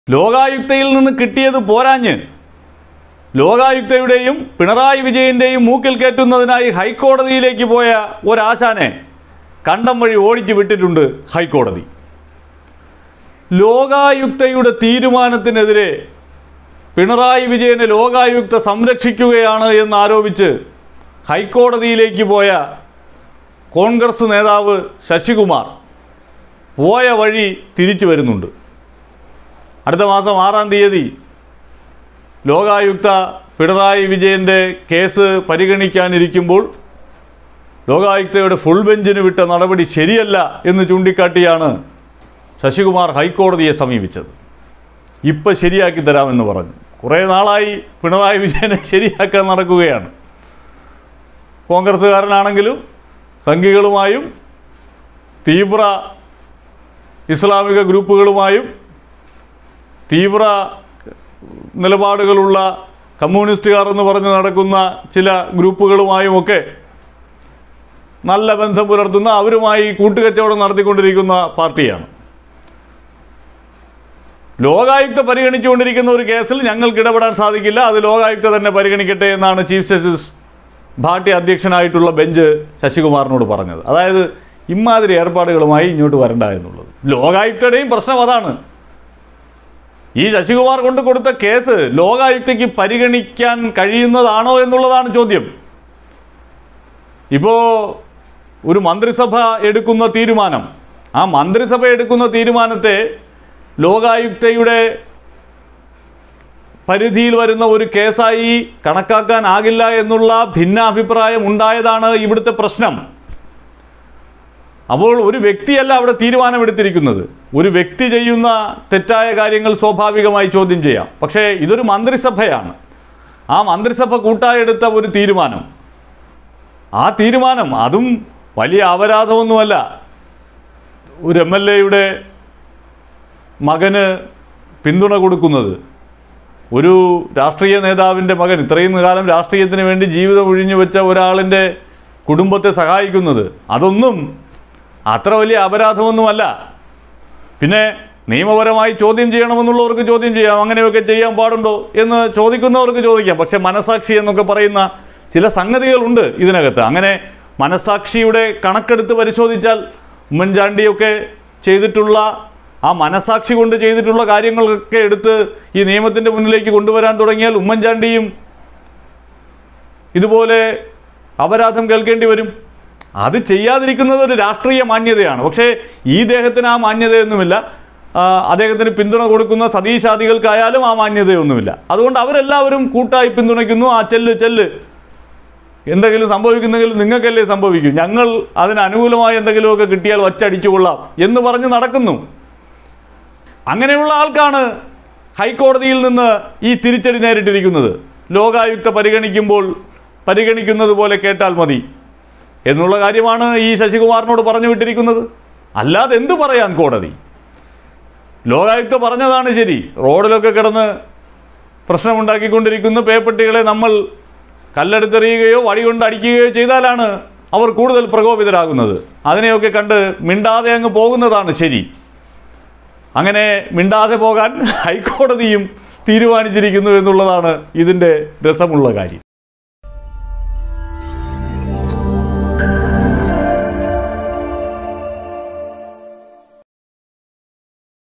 ലോകായുക്തയിൽ നിന്ന് കിട്ടിയത് പോരാഞ്ഞ് ലോകായുക്തയുടെയും പിണറായി വിജയൻ്റെയും മൂക്കിൽ കയറ്റുന്നതിനായി ഹൈക്കോടതിയിലേക്ക് പോയ ഒരാശാനെ കണ്ടം വഴി ഓടിച്ചു വിട്ടിട്ടുണ്ട് ഹൈക്കോടതി ലോകായുക്തയുടെ തീരുമാനത്തിനെതിരെ പിണറായി വിജയനെ ലോകായുക്ത സംരക്ഷിക്കുകയാണ് എന്നാരോപിച്ച് ഹൈക്കോടതിയിലേക്ക് പോയ കോൺഗ്രസ് നേതാവ് ശശികുമാർ പോയ വഴി തിരിച്ചു വരുന്നുണ്ട് അടുത്ത മാസം ആറാം തീയതി ലോകായുക്ത പിണറായി വിജയൻ്റെ കേസ് പരിഗണിക്കാനിരിക്കുമ്പോൾ ലോകായുക്തയുടെ ഫുൾ ബെഞ്ചിന് വിട്ട നടപടി ശരിയല്ല എന്ന് ചൂണ്ടിക്കാട്ടിയാണ് ശശികുമാർ ഹൈക്കോടതിയെ സമീപിച്ചത് ഇപ്പം ശരിയാക്കി തരാമെന്ന് പറഞ്ഞു കുറേ നാളായി പിണറായി വിജയനെ ശരിയാക്കാൻ നടക്കുകയാണ് കോൺഗ്രസ്സുകാരനാണെങ്കിലും സംഘികളുമായും തീവ്ര ഇസ്ലാമിക ഗ്രൂപ്പുകളുമായും തീവ്ര നിലപാടുകളുള്ള കമ്മ്യൂണിസ്റ്റുകാർ എന്ന് പറഞ്ഞ് നടക്കുന്ന ചില ഗ്രൂപ്പുകളുമായുമൊക്കെ നല്ല ബന്ധം പുലർത്തുന്ന അവരുമായി കൂട്ടുകച്ചവടം നടത്തിക്കൊണ്ടിരിക്കുന്ന പാർട്ടിയാണ് ലോകായുക്ത പരിഗണിച്ചുകൊണ്ടിരിക്കുന്ന ഒരു കേസിൽ ഞങ്ങൾക്ക് ഇടപെടാൻ സാധിക്കില്ല അത് ലോകായുക്ത തന്നെ പരിഗണിക്കട്ടെ എന്നാണ് ചീഫ് ജസ്റ്റിസ് ഭാട്ടി അധ്യക്ഷനായിട്ടുള്ള ബെഞ്ച് ശശികുമാറിനോട് പറഞ്ഞത് അതായത് ഇമാതിരി ഏർപ്പാടുകളുമായി ഇങ്ങോട്ട് വരണ്ട എന്നുള്ളത് ലോകായുക്തയുടെയും പ്രശ്നം അതാണ് ഈ ശശികുമാർ കൊണ്ട് കൊടുത്ത കേസ് ലോകായുക്തയ്ക്ക് പരിഗണിക്കാൻ കഴിയുന്നതാണോ എന്നുള്ളതാണ് ചോദ്യം ഇപ്പോൾ ഒരു മന്ത്രിസഭ എടുക്കുന്ന തീരുമാനം ആ മന്ത്രിസഭ എടുക്കുന്ന തീരുമാനത്തെ ലോകായുക്തയുടെ പരിധിയിൽ വരുന്ന ഒരു കേസായി കണക്കാക്കാനാകില്ല എന്നുള്ള ഭിന്നാഭിപ്രായം ഉണ്ടായതാണ് ഇവിടുത്തെ പ്രശ്നം അപ്പോൾ ഒരു വ്യക്തിയല്ല അവിടെ തീരുമാനമെടുത്തിരിക്കുന്നത് ഒരു വ്യക്തി ചെയ്യുന്ന തെറ്റായ കാര്യങ്ങൾ സ്വാഭാവികമായി ചോദ്യം ചെയ്യാം പക്ഷേ ഇതൊരു മന്ത്രിസഭയാണ് ആ മന്ത്രിസഭ കൂട്ടായെടുത്ത ഒരു തീരുമാനം ആ തീരുമാനം അതും വലിയ അപരാധമൊന്നുമല്ല ഒരു എം എൽ എയുടെ മകന് പിന്തുണ കൊടുക്കുന്നത് ഒരു രാഷ്ട്രീയ നേതാവിൻ്റെ മകൻ ഇത്രയും കാലം രാഷ്ട്രീയത്തിന് വേണ്ടി ജീവിതം ഒഴിഞ്ഞു വെച്ച ഒരാളിൻ്റെ കുടുംബത്തെ സഹായിക്കുന്നത് അതൊന്നും അത്ര വലിയ അപരാധമൊന്നുമല്ല പിന്നെ നിയമപരമായി ചോദ്യം ചെയ്യണമെന്നുള്ളവർക്ക് ചോദ്യം ചെയ്യാം അങ്ങനെയൊക്കെ ചെയ്യാൻ പാടുണ്ടോ എന്ന് ചോദിക്കുന്നവർക്ക് ചോദിക്കാം പക്ഷെ മനസാക്ഷി എന്നൊക്കെ പറയുന്ന ചില സംഗതികളുണ്ട് ഇതിനകത്ത് അങ്ങനെ മനസാക്ഷിയുടെ കണക്കെടുത്ത് പരിശോധിച്ചാൽ ഉമ്മൻചാണ്ടിയൊക്കെ ചെയ്തിട്ടുള്ള ആ മനസാക്ഷി കൊണ്ട് ചെയ്തിട്ടുള്ള കാര്യങ്ങളൊക്കെ എടുത്ത് ഈ നിയമത്തിൻ്റെ മുന്നിലേക്ക് കൊണ്ടുവരാൻ തുടങ്ങിയാൽ ഉമ്മൻചാണ്ടിയും ഇതുപോലെ അപരാധം കേൾക്കേണ്ടി വരും അത് ചെയ്യാതിരിക്കുന്നത് ഒരു രാഷ്ട്രീയ മാന്യതയാണ് പക്ഷേ ഈ ദേഹത്തിന് ആ മാന്യതയൊന്നുമില്ല ആ, അദ്ദേഹത്തിന് പിന്തുണ കൊടുക്കുന്ന സതീശാദികൾക്കായാലും ആ മാന്യതയൊന്നുമില്ല അതുകൊണ്ട് അവരെല്ലാവരും കൂട്ടായി പിന്തുണയ്ക്കുന്നു ആ ചെല്ല് ചെല്ല് എന്തെങ്കിലും സംഭവിക്കുന്നെങ്കിൽ നിങ്ങൾക്കല്ലേ സംഭവിക്കും ഞങ്ങൾ അതിന് അനുകൂലമായ എന്തെങ്കിലുമൊക്കെ കിട്ടിയാൽ ഒറ്റയടിച്ചു കൊള്ളാം എന്ന് പറഞ്ഞ് നടക്കുന്നു അങ്ങനെയുള്ള ആൾക്കാണ് ഹൈക്കോടതിയിൽ നിന്ന് ഈ തിരിച്ചടി നേരിട്ടിരിക്കുന്നത് ലോകായുക്ത പരിഗണിക്കുമ്പോൾ പരിഗണിക്കുന്നത് പോലെ കേട്ടാൽ മതി എന്നുള്ള കാര്യമാണ് ഈ ശശികുമാറിനോട് പറഞ്ഞു വിട്ടിരിക്കുന്നത് അല്ലാതെ എന്തു പറയാൻ കോടതി ലോകായുക്ത പറഞ്ഞതാണ് ശരി റോഡിലൊക്കെ കിടന്ന് പ്രശ്നമുണ്ടാക്കിക്കൊണ്ടിരിക്കുന്ന പേപ്പട്ടികളെ നമ്മൾ കല്ലെടുത്തെറിയുകയോ വടി കൊണ്ട് അടിക്കുകയോ ചെയ്താലാണ് അവർ കൂടുതൽ പ്രകോപിതരാകുന്നത് അതിനെയൊക്കെ കണ്ട് മിണ്ടാതെ അങ്ങ് പോകുന്നതാണ് ശരി അങ്ങനെ മിണ്ടാതെ പോകാൻ ഹൈക്കോടതിയും തീരുമാനിച്ചിരിക്കുന്നു എന്നുള്ളതാണ് ഇതിൻ്റെ രസമുള്ള കാര്യം